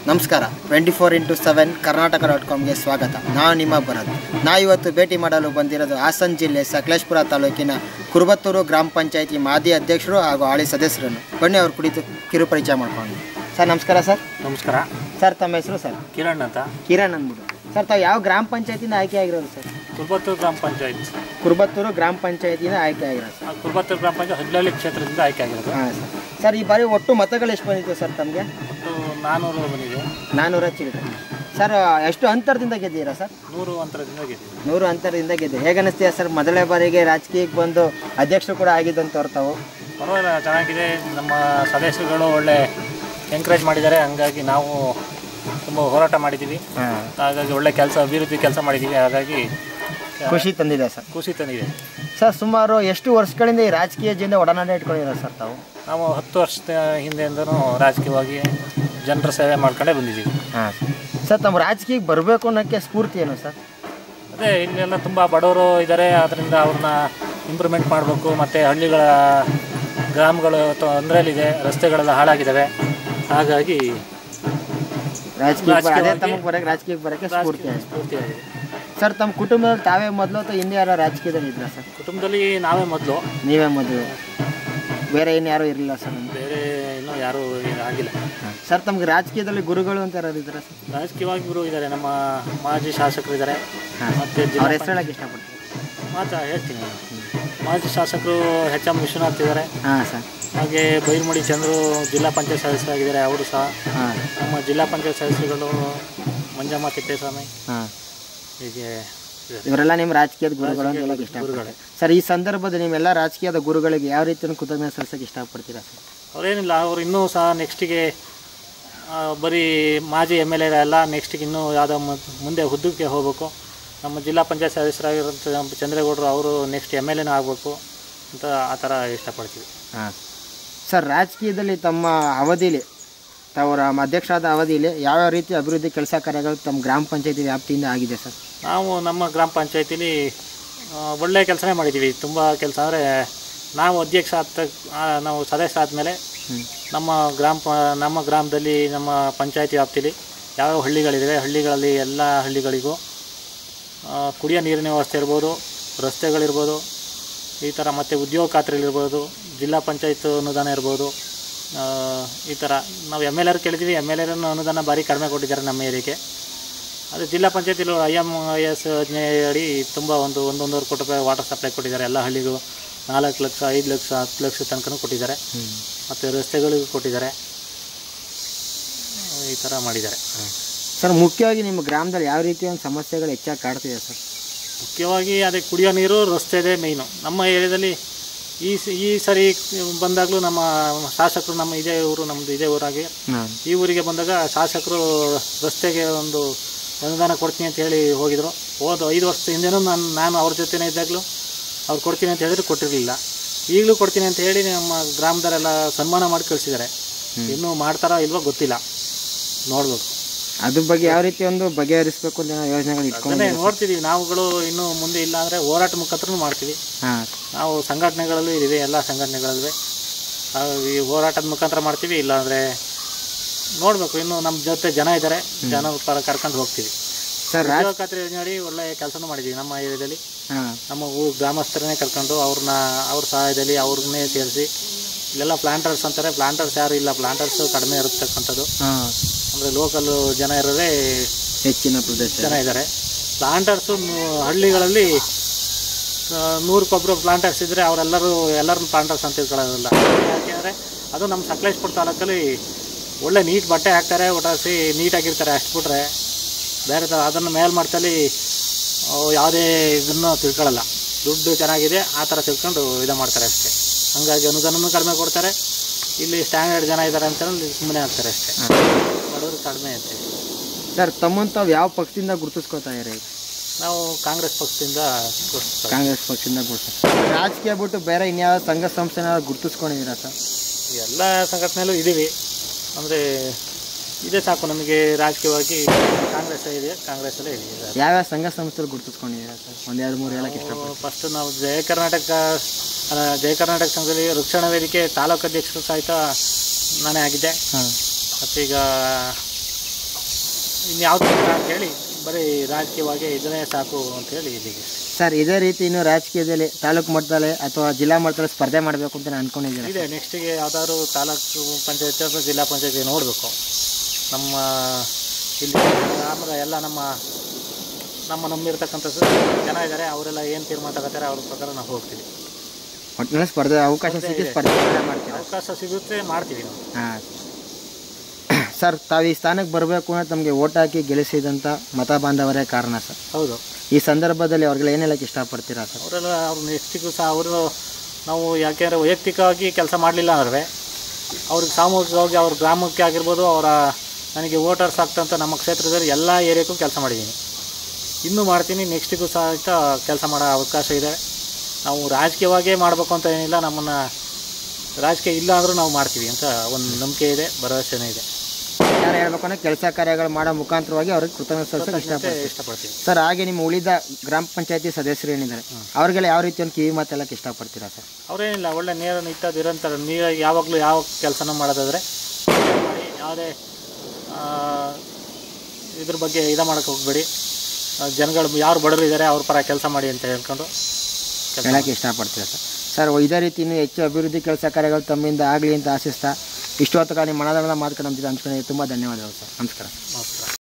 ನಮಸ್ಕಾರ twenty four into seven Karnataka dot ಕಾಮ್ಗೆ ಸ್ವಾಗತ ನಾನು ನಿಮ್ಮ ಭರತ್ ನಾ ಇವತ್ತು ಭೇಟಿ ಮಾಡಲು ಬಂದಿರೋದು ಹಾಸನ್ ಜಿಲ್ಲೆ ಸಕಲೇಶ್ಪುರ ತಾಲೂಕಿನ ಕುರುಬತ್ತೂರು ಗ್ರಾಮ ಪಂಚಾಯತಿ ಮಾಜಿ ಅಧ್ಯಕ್ಷರು ಹಾಗೂ ಹಾಲಿ ಸದಸ್ಯರನ್ನು ಬನ್ನಿ ಅವ್ರ ಕುರಿತು ಕಿರು ಪರಿಚಯ ಮಾಡ್ಕೊಂಡು ಸರ್ ನಮಸ್ಕಾರ ಸರ್ ನಮಸ್ಕಾರ ಸರ್ ತಮ್ಮ ಹೆಸರು ಸರ್ ಕಿರಣ್ ಅಂತ ಕಿರಣ್ ಅಂದ್ಬಿಟ್ಟು ಸರ್ ತಾವು ಯಾವ ಗ್ರಾಮ ಪಂಚಾಯತಿಯಿಂದ ಆಯ್ಕೆ ಆಗಿರೋದು ಸರ್ ಕುರ್ಬತ್ತೂರು ಗ್ರಾಮ ಪಂಚಾಯತ್ ಕುರುಬತ್ತೂರು ಗ್ರಾಮ ಪಂಚಾಯತಿಯಿಂದ ಆಯ್ಕೆ ಆಗಿರೋದು ಸರ್ ಆ ಕುರ್ಬತ್ತೂರು ಗ್ರಾಮ ಪಂಚಾಯತ್ ಹಡ್ಲಳ್ಳಿ ಕ್ಷೇತ್ರದಿಂದ ಆಯ್ಕೆ ಆಗಿರೋದು ಹಾಂ ಸರ್ ಸರ್ ಈ ಬಾರಿ ಒಟ್ಟು ಮತಗಳು ಎಷ್ಟು ಬಂದಿತ್ತು ಸರ್ ತಮಗೆ ಒಟ್ಟು ನಾನ್ನೂರು ಬಂದಿದೆ ನಾನ್ನೂರ ಚಿಲ್ಲರೆ ಸರ್ ಎಷ್ಟು ಅಂತರದಿಂದ ಗೆದ್ದೀರಾ ಸರ್ ನೂರು ಅಂತರದಿಂದ ಗೆದ್ದಿದೆ ನೂರು ಅಂತರದಿಂದ ಗೆದ್ದೆ ಹೇಗೆ ಅನಿಸ್ತೀಯ ಸರ್ ಮೊದಲನೇ ಬಾರಿಗೆ ರಾಜಕೀಯಕ್ಕೆ ಬಂದು ಅಧ್ಯಕ್ಷರು ಕೂಡ ಆಗಿದ್ದಂತ ತಾವು ಪರವಾಗಿಲ್ಲ ಚೆನ್ನಾಗಿದೆ ನಮ್ಮ ಸದಸ್ಯರುಗಳು ಒಳ್ಳೆ ಎಂಕರೇಜ್ ಮಾಡಿದ್ದಾರೆ ಹಂಗಾಗಿ ನಾವು ತುಂಬ ಹೋರಾಟ ಮಾಡಿದ್ದೀವಿ ಹಾಗಾಗಿ ಒಳ್ಳೆ ಕೆಲಸ ಅಭಿವೃದ್ಧಿ ಕೆಲಸ ಮಾಡಿದ್ದೀವಿ ಹಾಗಾಗಿ ಖುಷಿ ತಂದಿದೆ ಸರ್ ಖುಷಿ ತಂದಿದೆ ಸರ್ ಸುಮಾರು ಎಷ್ಟು ವರ್ಷಗಳಿಂದ ಈ ರಾಜಕೀಯ ಜೀವನ ಒಡನಾಟ ಇಟ್ಕೊಂಡಿರೋ ಸರ್ ತಾವು ನಾವು ಹತ್ತು ವರ್ಷದ ಹಿಂದೆಯಿಂದನೂ ರಾಜಕೀಯವಾಗಿ ಜನರ ಸೇವೆ ಮಾಡ್ಕೊಂಡೇ ಬಂದಿದ್ದೀವಿ ಹಾಂ ಸರ್ ತಮ್ಮ ರಾಜಕೀಯಕ್ಕೆ ಬರಬೇಕು ಅನ್ನೋಕ್ಕೆ ಸ್ಫೂರ್ತಿ ಏನು ಸರ್ ಅದೇ ಇಲ್ಲೆಲ್ಲ ತುಂಬ ಬಡವರು ಇದ್ದಾರೆ ಅದರಿಂದ ಅವ್ರನ್ನ ಇಂಪ್ರೂವ್ಮೆಂಟ್ ಮಾಡಬೇಕು ಮತ್ತು ಹಳ್ಳಿಗಳ ಗ್ರಾಮಗಳು ತೊಂದರೆಯಲ್ಲಿದೆ ರಸ್ತೆಗಳೆಲ್ಲ ಹಾಳಾಗಿದ್ದಾವೆ ಹಾಗಾಗಿ ರಾಜಕೀಯ ಅದೇ ರಾಜಕೀಯವಾಗಿ- ತಮಗೆ ಬರೋಕ್ಕೆ ರಾಜಕೀಯಕ್ಕೆ ಬರೋಕ್ಕೆ ಸ್ಫೂರ್ತಿ ಆಗಿದೆ ಸ್ಫೂರ್ತಿಯಾಗಿದೆ ಸರ್ ತಮ್ಮ ಕುಟುಂಬದಲ್ಲಿ ತಾವೇ ಮೊದಲು ಅಥವಾ ಹಿಂದೆ ಯಾರೋ ರಾಜಕೀಯದಲ್ಲಿ ಇದ್ರ ಸರ್ ಕುಟುಂಬದಲ್ಲಿ ನಾವೇ ಮೊದಲು ನೀವೇ ಮೊದಲು ಬೇರೆ ಇನ್ಯಾರೂ ಇರಲಿಲ್ಲ ಸರ್ ಬೇರೆ ಇನ್ನೂ ಯಾರೂ ಆಗಿಲ್ಲ ಸರ್ ತಮ್ಗೆ ರಾಜಕೀಯದಲ್ಲಿ ಗುರುಗಳು ಅಂತ ಯಾರು ಇದ್ರ ಸರ್ ರಾಜಕೀಯವಾಗಿ ಇವರು ಇದ್ದಾರೆ ನಮ್ಮ ಮಾಜಿ ಶಾಸಕರು ಇದ್ದಾರೆ ಹಾಂ ಮತ್ತು ಅವ್ರ ಜಿಲ್ಲಾ ಹೆಸರು ಹೇಳಕ್ಕೆ ಇಷ್ಟಪಡ್ತೀನಿ ಮಾತಾ ಹೇಳ್ತೀನಿ ಮಾಜಿ ಶಾಸಕರು ಎಚ್ ಎಂ ವಿಶ್ವನಾಥ್ ಇದ್ದಾರೆ ಹಾಂ ಸರ್ ಹಾಗೆ ಬೈರ್ಮಡಿ ಚಂದ್ರು ಜಿಲ್ಲಾ ಪಂಚಾಯತ್ ಸದಸ್ಯರಾಗಿದ್ದಾರೆ ಅವರು ಸಹ ಹಾಂ ನಮ್ಮ ಜಿಲ್ಲಾ ಪಂಚಾಯತ್ ಸದಸ್ಯರುಗಳು ಮಂಜಮ್ಮ ತಿಪ್ಪೇಸ್ವಾಮಿ ಹಾಂ ಹೀಗೆ ಇವರೆಲ್ಲ ನಿಮ್ಮ ರಾಜಕೀಯದ ಗುರುಗಳು ಅಂತ ಹೇಳಕ್ಕೆ ಗುರುಗಳೇ. ಇಷ್ಟಪಡ್ತೀನಿ ಸರ್ ಈ ಸಂದರ್ಭದಲ್ಲಿ ನಿಮ್ಮೆಲ್ಲ ರಾಜಕೀಯದ ಗುರುಗಳಿಗೆ ಯಾವ ರೀತಿ ಕೃತಜ್ಞತೆ ಸಲ್ಲಿಸಕ್ಕೆ ಇಷ್ಟಪಡ್ತೀರಾ ಸರ್ ಅವರೇನಿಲ್ಲ ಅವರು ಇನ್ನೂ ಸಹ ನೆಕ್ಸ್ಟಿಗೆ ಬರೀ ಮಾಜಿ ಎಮ್ ಎಲ್ ಎ ಅಲ್ಲ ನೆಕ್ಸ್ಟಿಗೆ ಇನ್ನೂ ಯಾವುದೋ ಮುಂದೆ ಹುದ್ದಕ್ಕೆ ಹೋಗಬೇಕು ನಮ್ಮ ಜಿಲ್ಲಾ ಪಂಚಾಯತ್ ಸದಸ್ಯರಾಗಿರೋಂಥ ನಮ್ಮ ಚಂದ್ರೇಗೌಡರು ಅವರು ನೆಕ್ಸ್ಟ್ ಎಮ್ ಎಲ್ ಎನೂ ಆಗಬೇಕು ಅಂತ ಆ ಥರ ಇಷ್ಟಪಡ್ತೀವಿ ಹಾಂ ಸರ್ ರಾಜಕೀಯದಲ್ಲಿ ತಮ್ಮ ಅವಧಿಲಿ ತಾವು ರಾ- ಅಧ್ಯಕ್ಷರಾದ ಅವಧಿಯಲ್ಲಿ ಯಾವ್ಯಾವ ರೀತಿ ಅಭಿವೃದ್ಧಿ ಕೆಲಸ ಕಾರ್ಯಗಳು ತಮ್ಮ ಗ್ರಾಮ ಪಂಚಾಯತಿ ವ್ಯಾಪ್ತಿಯಿಂದ ಆಗಿದೆ ಸರ್ ನಾವು ನಮ್ಮ ಗ್ರಾಮ ಪಂಚಾಯತಿಲಿ ಒಳ್ಳೆ ಕೆಲಸನೇ ಮಾಡಿದ್ದೀವಿ ತುಂಬ ಕೆಲಸ ಅಂದರೆ ನಾವು ಅಧ್ಯಕ್ಷ ಆದ ತಕ್- ಆ, ನಾವು ಸದಸ್ಯ ಆದಮೇಲೆ ಹ್ಞೂ ನಮ್ಮ ಗ್ರಾಮ ಪ ನಮ್ಮ ಗ್ರಾಮದಲ್ಲಿ ನಮ್ಮ ಪಂಚಾಯತಿ ವ್ಯಾಪ್ತಿಲಿ ಯಾವ್ಯಾವ ಹಳ್ಳಿಗಳಿವೆ ಹಳ್ಳಿಗಳಲ್ಲಿ ಎಲ್ಲ ಹಳ್ಳಿಗಳಿಗೂ ಆ, ಕುಡಿಯೋ ನೀರಿನ ವ್ಯವಸ್ಥೆ ಇರ್ಬೋದು ರಸ್ತೆಗಳಿರ್ಬೋದು ಈ ಥರ ಮತ್ತು ಉದ್ಯೋಗ ಖಾತ್ರಿಗಳಿರ್ಬೋದು ಜಿಲ್ಲಾ ಪಂಚಾಯತ್ ಅನುದಾನ ಇರ್ಬೋದು ಆ, ಈ ಥರ ನಾವು ಎಮ್ ಎಲ್ ಆರ್ ಕೇಳಿದ್ದೀವಿ ಎಮ್ ಎಲ್ ಆರನ್ನು ಅನುದಾನ ಭಾರಿ ಕಡಿಮೆ ಕೊಟ್ಟಿದ್ದಾರೆ ನಮ್ಮ ಏರಿಯಾಗೆ ಅದು ಜಿಲ್ಲಾ ಪಂಚಾಯತಿಲು ಐ ಎಮ್ ಐ ಎಸ್ ಯೋಜನೆ ಅಡಿ ತುಂಬ ಒಂದು ಒಂದೊಂದೂವರೆ ಕೋಟಿ ರೂಪಾಯಿ ವಾಟರ್ ಸಪ್ಲೈ ಕೊಟ್ಟಿದ್ದಾರೆ ಎಲ್ಲ ಹಳ್ಳಿಗೂ ನಾಲ್ಕು ಲಕ್ಷ ಐದು ಲಕ್ಷ ಹತ್ತು ಲಕ್ಷ ತನಕನೂ ಕೊಟ್ಟಿದ್ದಾರೆ ಮತ್ತು ರಸ್ತೆಗಳಿಗೂ ಕೊಟ್ಟಿದ್ದಾರೆ ಈ ಥರ ಮಾಡಿದ್ದಾರೆ ಸರ್ ಮುಖ್ಯವಾಗಿ ನಿಮ್ಮ ಗ್ರಾಮದಲ್ಲಿ ಯಾವ ರೀತಿ ಒಂದು ಸಮಸ್ಯೆಗಳು ಹೆಚ್ಚಾಗಿ ಕಾಡ್ತಿದೆ ಸರ್ ಮುಖ್ಯವಾಗಿ ಅದೇ ಕುಡಿಯೋ ನೀರು ರಸ್ತೆದೇ ಮೇಯ್ನು ನಮ್ಮ ಏರಿಯಾದಲ್ಲಿ ಈ ಸ- ಈ ಸರಿ ಬಂದಾಗಲೂ ನಮ್ಮ ಶಾಸಕರು ನಮ್ಮ ಇದೇ ಊರು ನಮ್ಮದು ಇದೇ ಊರಾಗಿ ಹಾಂ ಈ ಊರಿಗೆ ಬಂದಾಗ ಶಾಸಕರು ರಸ್ತೆಗೆ ಒಂದು ಅನುದಾನ ಕೊಡ್ತೀನಿ ಅಂತ ಹೇಳಿ ಹೋಗಿದ್ರು ಹೋದ ಐದು ವರ್ಷದ ಹಿಂದೆನೂ ನಾನು ನಾನು ಅವ್ರ ಜೊತೆನೇ ಇದ್ದಾಗಲೂ ಅವ್ರು ಕೊಡ್ತೀನಿ ಅಂತ ಹೇಳಿದ್ರೆ ಕೊಟ್ಟಿರಲಿಲ್ಲ ಈಗಲೂ ಕೊಡ್ತೀನಿ ಅಂತ ಹೇಳಿ ನಮ್ಮ ಗ್ರಾಮದವರೆಲ್ಲ ಸನ್ಮಾನ ಮಾಡಿ ಕಳಿಸಿದ್ದಾರೆ ಇನ್ನೂ ಮಾಡ್ತಾರೋ ಇಲ್ವೋ ಗೊತ್ತಿಲ್ಲ ನೋಡ್ಬೇಕು ಅದ್ರ ಬಗ್ಗೆ ಯಾವ ರೀತಿ ಒಂದು ಬಗೆಹರಿಸಬೇಕು ಅಂತ ಏನೋ ಯೋಜನೆಗಳು ಇಟ್ಕೊಂಡು ಅದನ್ನೇ ನೋಡ್ತಿದ್ದೀವಿ ನಾವುಗಳು ಇನ್ನೂ ಮುಂದೆ ಇಲ್ಲ ಅಂದರೆ ಹೋರಾಟ ಮುಖಾಂತರ ಮಾಡ್ತೀವಿ ಹಾಂ ನಾವು ಸಂಘಟನೆಗಳಲ್ಲೂ ಇದ್ದೀವಿ ಎಲ್ಲ ಸಂಘಟನೆಗಳಲ್ಲೂ ಈ ಹೋರಾಟದ ಮುಖಾಂತರ ಮಾಡ್ತೀವಿ ಇಲ್ಲಾಂದರೆ ನೋಡಬೇಕು ಇನ್ನು ನಮ್ಮ ಜೊತೆ ಜನ ಇದ್ದಾರೆ ಜನ ಪರ ಕರ್ಕೊಂಡು ಹೋಗ್ತೀವಿ ಸರ್ ರಾಜ ಉದ್ಯೋಗ ಖಾತ್ರಿ ಯೋಜನೆ ಒಳ್ಳೆ ಕೆಲಸನೂ ಮಾಡಿದ್ದೀವಿ ನಮ್ಮ ಏರಿಯಾದಲ್ಲಿ ಹಾಂ ನಮ್ಮ ಊರು ಗ್ರಾಮಸ್ಥರನ್ನೇ ಕರ್ಕೊಂಡು ಅವ್ರನ್ನ ಅವ್ರ ಸಹಾಯದಲ್ಲಿ ಅವ್ರನ್ನೇ ಸೇರಿಸಿ ಇಲ್ಲೆಲ್ಲ ಪ್ಲಾಂಟರ್ಸ್ ಅಂತಾರೆ ಪ್ಲಾಂಟರ್ಸ್ ಯಾರು ಇಲ್ಲ ಪ್ಲಾಂಟರ್ಸ್ ಕಡಿಮೆ ಇರತಕ್ಕಂಥದ್ದು ಹಾಂ ಅಂದರೆ ಲೋಕಲ್ ಜನ ಇರೋದೇ ಹೆಚ್ಚಿನ ಪ್ರದೇಶ ಜನ ಇದ್ದಾರೆ ಪ್ಲಾಂಟರ್ಸು ಹಳ್ಳಿಗಳಲ್ಲಿ ಆ, ನೂರಕ್ಕೊಬ್ಬರು ಪ್ಲಾಂಟರ್ಸ್ ಇದ್ದರೆ ಅವರೆಲ್ಲರೂ ಎಲ್ಲರನ್ನು ಪ್ಲಾಂಟರ್ಸ್ ಅಂತ ತಿಳ್ಕೊಳ್ಳೋದಿಲ್ಲ ಯಾಕೆಂದರೆ ಅದು ನಮ್ಮ ಸಕಲೇಶ್ಪುರ ತಾಲೂಕಲ್ಲಿ ಒಳ್ಳೆ ನೀಟ್ ಬಟ್ಟೆ ಹಾಕ್ತಾರೆ ಒಟ್ಟಾಸಿ ನೀಟಾಗಿರ್ತಾರೆ ಅಷ್ಟು ಬಿಟ್ರೆ ಬೇರೆ ಥರ ಅದನ್ನು ಮೇಲ್ಮಟ್ಟದಲ್ಲಿ ಅವು ಯಾವುದೇ ಇದನ್ನು ತಿಳ್ಕೊಳ್ಳಲ್ಲ ದುಡ್ಡು ಚೆನ್ನಾಗಿದೆ ಆ ಥರ ತಿಳ್ಕೊಂಡು ಇದು ಮಾಡ್ತಾರೆ ಅಷ್ಟೇ ಹಂಗಾಗಿ ಅನುದಾನನೂ ಕಡಿಮೆ ಕೊಡ್ತಾರೆ ಇಲ್ಲಿ ಸ್ಟ್ಯಾಂಡರ್ಡ್ ಜನ ಇದ್ದಾರೆ ಅಂತ ಸುಮ್ಮನೆ ಆಗ್ತಾರೆ ಅಷ್ಟೇ ಬಡವರು ಕಡಿಮೆ ಅಂತೀವಿ ಸರ್ ತಮ್ಮನ್ನು ತಾವು ಯಾವ ಪಕ್ಷದಿಂದ ಗುರುತಿಸ್ಕೋತಾ ಇರಿ ನಾವು ಕಾಂಗ್ರೆಸ್ ಪಕ್ಷದಿಂದ ಕೊಡ್ತೀವಿ. ಕಾಂಗ್ರೆಸ್ ಪಕ್ಷದಿಂದ ಗುರುತಿಸ್ ರಾಜಕೀಯ ಬಿಟ್ಟು ಬೇರೆ ಇನ್ಯಾವ ಸಂಘ ಸಂಸ್ಥೆನ ಗುರುತಿಸ್ಕೊಂಡಿದ್ದೀರಾ ಸರ್ ಎಲ್ಲ ಸಂಘಟನೆಯಲ್ಲೂ ಇದ್ದೀವಿ ಅಂದರೆ ಇದೇ ಸಾಕು ನಮಗೆ ರಾಜಕೀಯವಾಗಿ ಕಾಂಗ್ರೆಸ್ ಇದೆ ಕಾಂಗ್ರೆಸ್ಸಲ್ಲೇ ಇದೆ ಯಾವ್ಯಾವ ಸಂಘ ಸಂಸ್ಥೆಗಳು ಗುರುತಿಸ್ಕೊಂಡಿದ್ದೀರಾ ಸರ್ ಒಂದು ಎರಡು ಮೂರು ಹೇಳಕ್ಕೆ ಇಷ್ಟಪಡ್ತೀನಿ ಫಸ್ಟ್ ನಾವು ಜಯ ಕರ್ನಾಟಕ ಅಲ್ಲ, ಜಯ ಕರ್ನಾಟಕ ಸಂಘದಲ್ಲಿ ರಕ್ಷಣಾ ವೇದಿಕೆ ತಾಲೂಕು ಅಧ್ಯಕ್ಷರು ಸಹಿತ ನಾನೇ ಆಗಿದ್ದೆ ಹಾಂ ಮತ್ತು ಈಗ ಇನ್ಯಾವುದು ಬೇಡ ಅಂತೇಳಿ ಬರೀ ರಾಜಕೀಯವಾಗಿ ಇದನ್ನೇ ಸಾಕು ಅಂತೇಳಿ ಇಲ್ಲಿಗೆ ಸರ್ ಇದೇ ರೀತಿ ಇನ್ನು ರಾಜಕೀಯದಲ್ಲಿ ತಾಲೂಕು ಮಟ್ಟದಲ್ಲಿ ಅಥವಾ ಜಿಲ್ಲಾ ಮಟ್ಟದಲ್ಲಿ ಸ್ಪರ್ಧೆ ಮಾಡಬೇಕು ಅಂತ ನಾನು ಅನ್ಕೊಂಡಿದ್ದೀನಿ ಇದೆ ನೆಕ್ಸ್ಟಿಗೆ ಯಾವ್ದಾದ್ರು ತಾಲೂಕು ಪಂಚಾಯತ್ ಅಥವಾ ಜಿಲ್ಲಾ ಪಂಚಾಯತಿ ನೋಡಬೇಕು ನಮ್ಮ ಇಲ್ಲಿ ಆಮೇಲೆ ಎಲ್ಲ ನಮ್ಮ ನಮ್ಮ ನಂಬಿರ್ತಕ್ಕಂಥ ಜನ ಇದ್ದಾರೆ ಅವರೆಲ್ಲ ಏನು ತೀರ್ಮಾನ ತಗೋತಾರೆ ಅವ್ರ ಪ್ರಕಾರ ನಾವು ಹೋಗ್ತೀವಿ ಒಟ್ಟಿನಲ್ಲಿ ಸ್ಪರ್ಧೆ ಅವಕಾಶ ಸಿಕ್ಕಿ ಸ್ಪರ್ಧೆ ಮಾಡ್ತೀರಾ ಅವಕಾಶ ಸಿಗುತ್ತೆ ಮಾಡ್ತೀವಿ ನಾವು ಹಾಂ ಸರ್ ತಾವು ಈ ಸ್ಥಾನಕ್ಕೆ ಬರಬೇಕು ಅಂತ ತಮಗೆ ಓಟ್ ಹಾಕಿ ಗೆಲ್ಲಿಸಿದಂಥ ಮತ ಬಾಂಧವರೇ ಕಾರಣ ಸರ್ ಹೌದು ಈ ಸಂದರ್ಭದಲ್ಲಿ ಅವ್ರಿಗೆಲ್ಲ ಏನು ಹೇಳಕ್ಕೆ ಇಷ್ಟಪಡ್ತೀರಾ ಸರ್ ಅವರೆಲ್ಲ ಅವ್ರು ನೆಕ್ಸ್ಟಿಗೂ ಸಹ ಅವರು ನಾವು ಯಾಕೆಂದರೆ ವೈಯಕ್ತಿಕವಾಗಿ ಕೆಲಸ ಮಾಡಲಿಲ್ಲ ಅಂದ್ರೆ ಅವ್ರಿಗೆ ಸಾಮೂಹಿಕವಾಗಿ ಅವ್ರ ಗ್ರಾಮಕ್ಕೆ ಆಗಿರ್ಬೋದು ಅವರ ನನಗೆ ವೋಟರ್ಸ್ ಆಗ್ತಂತ ನಮ್ಮ ಕ್ಷೇತ್ರದಲ್ಲಿ ಎಲ್ಲ ಏರಿಯಾಕ್ಕೂ ಕೆಲಸ ಮಾಡಿದ್ದೀನಿ ಇನ್ನೂ ಮಾಡ್ತೀನಿ ನೆಕ್ಸ್ಟಿಗೂ ಸಹಿತ ಕೆಲಸ ಮಾಡೋ ಅವಕಾಶ ಇದೆ ನಾವು ರಾಜಕೀಯವಾಗೇ ಮಾಡಬೇಕು ಅಂತ ಏನಿಲ್ಲ ನಮ್ಮನ್ನು ರಾಜಕೀಯ ಇಲ್ಲ ಅಂದರೂ ನಾವು ಮಾಡ್ತೀವಿ ಅಂತ ಒಂದು ನಂಬಿಕೆ ಇದೆ ಭರವಸೆನೂ ಇದೆ ಯಾರು ಹೇಳ್ಬೇಕು ಅಂದ್ರೆ ಕೆಲಸ ಕಾರ್ಯಗಳು ಮಾಡೋ ಮುಖಾಂತರವಾಗಿ ಅವ್ರಿಗೆ ಕೃತಜ್ಞತೆ ಸಲ್ಲಿಸಕ್ಕೆ ಮತ್ತೆ ಇಷ್ಟಪಡ್ತೀನಿ ಇಷ್ಟಪಡ್ತೀವಿ ಸರ್ ಹಾಗೆ ನಿಮ್ಮ ಉಳಿದ ಗ್ರಾಮ ಪಂಚಾಯತಿ ಸದಸ್ಯರು ಏನಿದ್ದಾರೆ ಅವ್ರಿಗೆಲ್ಲ ಯಾವ ರೀತಿ ಒಂದು ಕಿವಿ ಮಾತೆಲ್ಲಕ್ಕೆ ಇಷ್ಟಪಡ್ತೀರಾ ಸರ್ ಅವರೇನಿಲ್ಲ ಒಳ್ಳೆ ನೇರ ನಿತ್ಯ ನಿರಂತರ ನೀರಾಗಿ ಯಾವಾಗಲೂ ಯಾವ ಕೆಲಸನೂ ಮಾಡೋದಾದರೆ ಮಾಡಿ ಯಾವುದೇ ಆ, ಇದ್ರ ಬಗ್ಗೆ ಇದು ಮಾಡೋಕ್ಕೆ ಹೋಗಬೇಡಿ ಜನಗಳು ಯಾರು ಬಡವರು ಇದ್ದಾರೆ ಅವ್ರ ಪರ ಕೆಲಸ ಮಾಡಿ ಅಂತ ಹೇಳ್ಕೊಂಡು ಕೆಲ್ಸ ಹೇಳಕ್ಕೆ ಇಷ್ಟಪಡ್ತೀರಾ ಸರ್ ಸರ್ ಇದೇ ರೀತಿ ಇನ್ನೂ ಹೆಚ್ಚು ಅಭಿವೃದ್ಧಿ ಕೆಲಸ ಕಾರ್ಯಗಳು ತಮ್ಮಿಂದ ಆಗಲಿ ಅಂತ ಆಶಿಸ್ತಾ ಇಷ್ಟೊತ್ತು ಕಾಲ ನಿಮ್ಮ ಮನದ ಮಾತುಕಡೆ ನಮ್ಮ ಜೊತೆ ಹಂಚ್ಕೊಂಡಿದ್ದೀವಿ ತುಂಬ ಧನ್ಯವಾದಗಳು ಸರ್ ನಮಸ್ಕಾರ ಮಾಡ್ತೀವಿ.